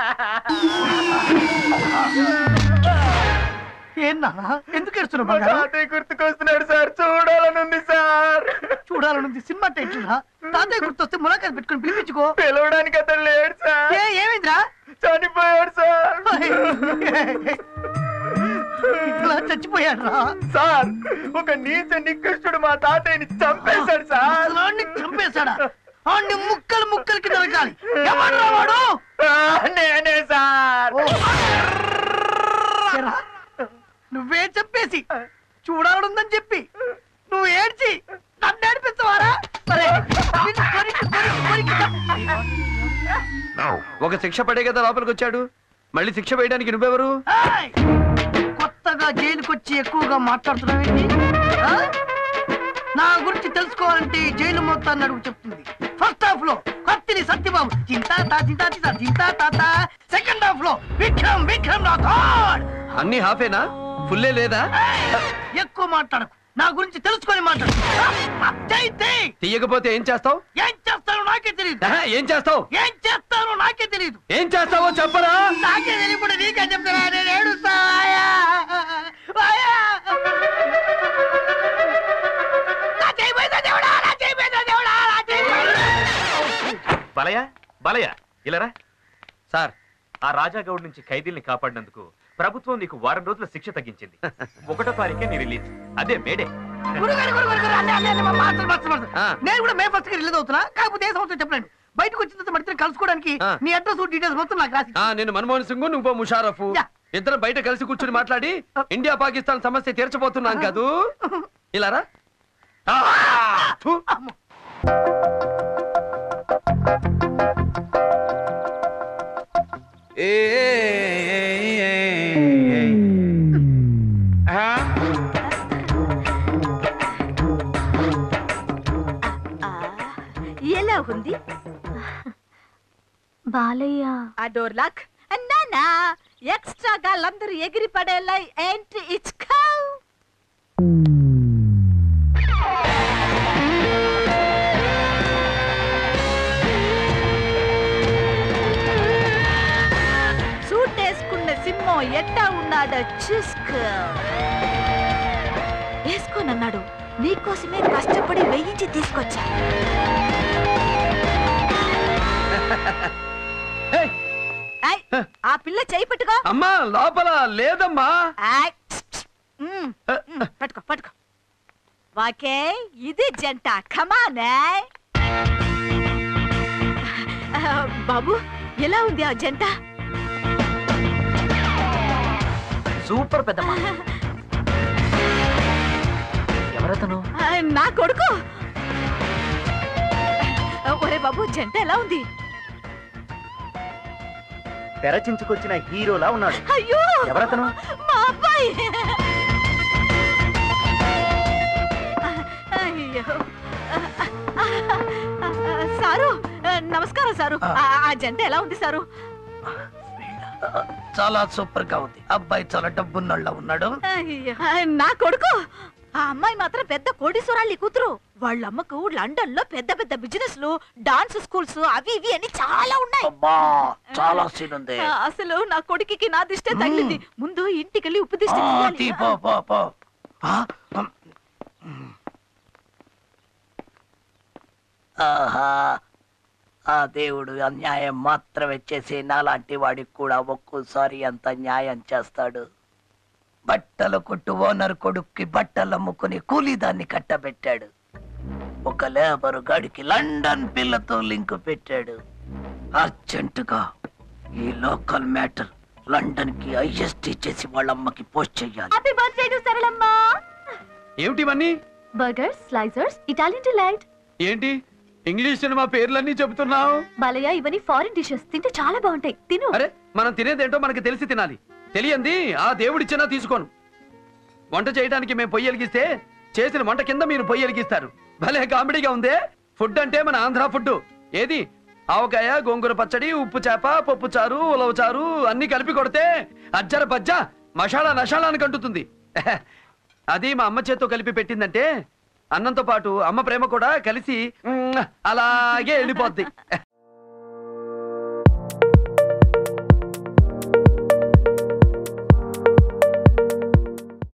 ఏం నాన్న ఎందుకు ఏడుస్తున్నావు బంగారం తాతయ్య గుర్తుకొస్తున్నాడు సార్ చూడాలనుంది సార్ చూడాలనుంది సినిమా టైటిల్రా తాతయ్య గుర్తొస్తే ములాఖాత్ పెట్టుకుని పిలిపించుకో పిలవడానికి అతను లేడు సార్ ఏ ఏమైందిరా చనిపోయాడు సార్ ఇట్లా చచ్చిపోయాడు రా సార్ ఒక నీచ నికృష్టుడు మా తాతయ్యని చంపేశాడు సార్ అసలు చంపేశాడా ఆడిని ముక్కలు ముక్కలకి నరకాలి ఎవడ్రా వాడు ఆ, నేనే సార్ ఓ. ఏరా, నువ్వే చెప్పేసి చూడాలనుందని చెప్పి నువ్వు ఏడ్చి నన్ను ఏడిపిస్తావారా సరే నిన్ను కొరికి, కొరికి, కొరికి చంపి- ఒక శిక్ష పడే కదా లోపలికి వచ్చాడు మళ్ళీ శిక్ష వేయడానికి నువ్వెవరు ఏయ్! కొత్తగా జైలుకి వచ్చి ఎక్కువగా మాట్లాడుతున్నావేంటి ఆ? నా గురించి తెలుసుకోవాలంటే ఈ జైలు మొత్తాన్ని అడుగు చెప్తుంది ఫస్ట్ హాఫ్ లో కత్తిని సత్యబాబు చింతా తా చింతా చింతా చింతా తాత సెకండ్ హాఫ్ లో విక్రమ్ విక్రమ్ రాథోడ్ అన్ని హాఫేనా ఫుల్లే లేదా ఏయ్! ఎక్కువ మాట్లాడకు నా గురించి తెలుసుకొని మాట్లాడు జై జై తీయకపోతే ఏం చేస్తావు ఏం చేస్తానో నాకే తెలియదు ఏం చేస్తావు ఏం చేస్తానో నాకే తెలియదు ఏం చేస్తావో చెప్పరా నాకే తెలియకుండా నీకే చెప్తున్నా నేను ఏడుస్తా ఆయా ఆయా నా చేయి పోయిందా దేవుడా నా చేయి పోయిందా దేవుడా నా చేయి పోయిందా? బలయ బలయ ఇలారా సార్ ఆ రాజాగౌడ్ నుంచి ఖైదీల్ని కాపాడినందుకు ప్రభుత్వం నీకు వారం రోజుల శిక్ష తగ్గించింది ఒకటో తారీఖే నీ రిలీజ్ అదే మేడే గురుగారు, గురుగారు, గురుగారు, అన్నీ, అన్నీ, అన్నీ, మా మాస్టర్, మాస్టర్, మాస్టర్. ఆ. నేను కూడా మే ఫస్ట్ కి రిలీజ్ అవుతున్నా కాకపోతే ఏ సంవత్సరం చెప్పలేండి బయటకు వచ్చిన తర్వాత మన ఇద్దరం కలుసుకోవడానికి ఆ. నీ అడ్రస్ డీటెయిల్స్ మొత్తం నాకు రాసి ఆ నేను మన్మోహన్ సింగ్ నువ్వు ముషారఫ్ యా. ఇద్దరం బయట కలిసి కూర్చుని మాట్లాడి ఇండియా పాకిస్తాన్ సమస్య తీర్చబోతున్నాం కాదు ఇలారా ఆ! ఫు! అమ్మో. ఎలా ఉంది బాలయ్య ఆ డోర్ లాక్ నానా ఎక్స్ట్రా గాళ్ళందరూ ఎగిరి పడేలా ఏంటి ఇచ్చుకో సూట్ వేసుకున్న సింహం ఎట్టా ఉన్నాడో చూసుకో వేసుకోనన్నాడు నీకోసమే కష్టపడి వేయించి తీసుకొచ్చా ఏయ్, ఏయ్, ఆ పిల్ల చేయి పట్టుకో అమ్మా లోపల లేదమ్మా ఏయ్, మ్మ్, మ్మ్, పట్టుకో పట్టుకో ఓకే ఇది జంట కమానే బాబు ఎలా ఉంది ఆ జంట సూపర్ పెద్దమ్మ ఎవరతను ఆ, నా కొడుకు ఒరే బాబు జంట ఎలా ఉంది తెరచించుకొచ్చిన హీరోలా ఉన్నాడు అయ్యో ఎవరతను మా అబ్బాయి అయ్యో సారు నమస్కారం సారు ఆ ఆ జంట ఎలా ఉంది సారు చాలా సూపర్ గా ఉంది అబ్బాయి చాలా డబ్బున్నోళ్ళ ఉన్నాడు అయ్యో, నా కొడుకు ఆ అమ్మాయి మాత్రం పెద్ద కోటీశ్వరాళ్ళి కూతురు వాళ్ళ అమ్మకు లండన్ లో పెద్ద పెద్ద బిజినెస్ లు డాన్స్ స్కూల్స్ అవి ఇవి అని చాలా ఉన్నాయి అబ్బా చాలా సీన్ ఉంది ఆ, అసలు నా కొడుకుకి నా దిష్టే తగిలింది ముందు ఇంటికెళ్ళి ఉప్పు దిష్టి ఆ, తీయాలి. తీ, పో, పో, పో. ఆ, ఉమ్. ఆహా ఆ దేవుడు అన్యాయం మాత్రమే చేసి నాలాంటి వాడికి కూడా ఒక్కోసారి అంత న్యాయం చేస్తాడు బట్టల కొట్టు ఓనర్ కొడుక్కి బట్టలు అమ్ముకుని కూలీదాన్ని కట్టబెట్టాడు ఒక లేబరు గాడికి లండన్ పిల్లతో లింక్ పెట్టాడు అర్జెంటుగా ఈ లోకల్ మ్యాటర్ లండన్ కి ఐఎస్టీ చేసి వాళ్ళ అమ్మకి పోస్ట్ చెయ్యాలి హ్యాపీ బర్త్డే టు సరళమ్మ ఏమిటివన్నీ బర్గర్స్ స్లైసర్స్ ఇటాలియన్ డిలైట్ ఏంటి ఇంగ్లీష్ సినిమా పేర్లన్నీ చెబుతున్నావు బాలయ్య ఇవన్నీ ఫారిన్ డిషెస్ తింటే చాలా బాగుంటాయి తిను అరే మనం తినేదేంటో మనకి తెలిసి తినాలి తెలియంది ఆ దేవుడిచ్చినా తీసుకోను వంట చేయడానికి మేము పొయ్యి వెలిగిస్తే చేసిన వంట కింద మీరు పొయ్యి వెలిగిస్తారు భలే కామెడీగా ఉందే ఫుడ్ అంటే మన ఆంధ్ర ఫుడ్ ఏది ఆవకాయ గోంగూర పచ్చడి ఉప్పు చేప పప్పు చారు ఉలవ చారు అన్ని కలిపి కొడితే అజ్జర బజ్జ మషాలా నషాలా కంటుతుంది అది మా అమ్మ చేత్తో కలిపి పెట్టిందంటే అన్నంతో పాటు అమ్మ ప్రేమ కూడా కలిసి మ్మ్, అలాగే వెళ్ళిపోద్ది